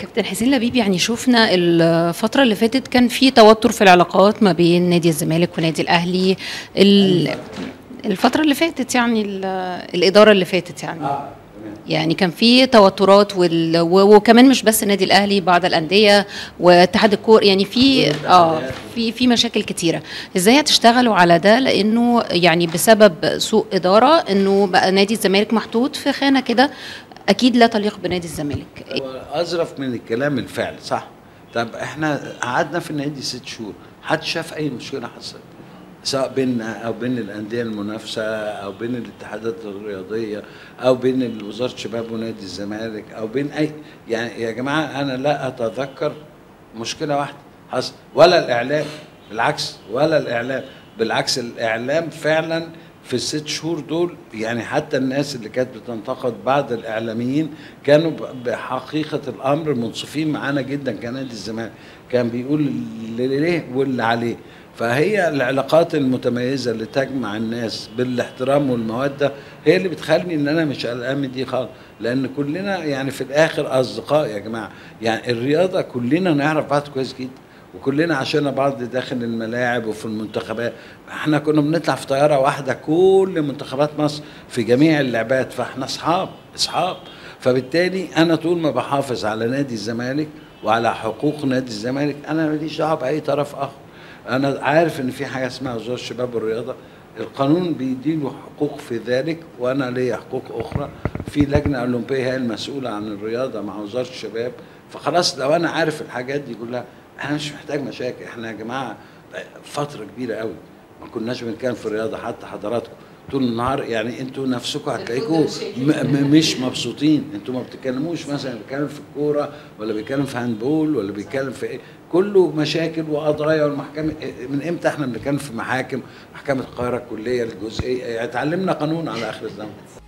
كابتن حسين لبيب يعني شفنا الفترة اللي فاتت كان في توتر في العلاقات ما بين نادي الزمالك ونادي الأهلي ال- الفترة اللي فاتت يعني ال- الإدارة اللي فاتت يعني اه تمام يعني كان في توترات وال... و- وكمان مش بس النادي الاهلي بعض الانديه واتحاد الكور يعني في اه في في مشاكل كتيره ازاي هتشتغلوا على ده لانه يعني بسبب سوء اداره انه بقى نادي الزمالك محطوط في خانه كده اكيد لا تليق بنادي الزمالك هو اظرف من الكلام الفعل صح طب احنا قعدنا في النادي ست شهور حد شاف اي مشكله حصلت سواء بيننا او بين الانديه المنافسه او بين الاتحادات الرياضيه او بين وزاره الشباب ونادي الزمالك او بين اي يعني يا جماعه انا لا اتذكر مشكله واحده حصل ولا الاعلام بالعكس ولا الاعلام بالعكس الاعلام فعلا في الست شهور دول يعني حتى الناس اللي كانت بتنتقد بعض الاعلاميين كانوا ب- بحقيقه الامر منصفين معانا جدا كنادي الزمالك كان بيقول اللي ليه واللي عليه فهي العلاقات المتميزه اللي تجمع الناس بالاحترام والموده هي اللي بتخلي ان انا مش قلقان من دي خالص لان كلنا يعني في الاخر اصدقاء يا جماعه يعني الرياضه كلنا نعرف بعض كويس جدا وكلنا عشان بعض داخل الملاعب وفي المنتخبات احنا كنا بنطلع في طياره واحده كل منتخبات مصر في جميع اللعبات فاحنا اصحاب اصحاب فبالتالي انا طول ما بحافظ على نادي الزمالك وعلى حقوق نادي الزمالك انا ماليش دعوه باي طرف اخر انا عارف ان في حاجه اسمها وزاره الشباب والرياضه القانون بيديله حقوق في ذلك وانا ليا حقوق اخرى في لجنه اولمبيه هي المسؤوله عن الرياضه مع وزاره الشباب فخلاص لو انا عارف الحاجات دي كلها انا مش محتاج مشاكل احنا يا جماعه فتره كبيره قوي ما كناش بنتكلم في الرياضه حتى حضراتكم طول النهار يعني انتوا نفسكم هتلاقيكم م- م- مش مبسوطين انتوا ما بتتكلموش مثلا بيتكلم في الكوره ولا بيتكلم في هاندبول ولا بيتكلم في ايه كله مشاكل وقضايا والمحكمه من امتى احنا بنتكلم في محاكم محكمه القاهره الكليه الجزئيه اتعلمنا قانون على اخر الزمن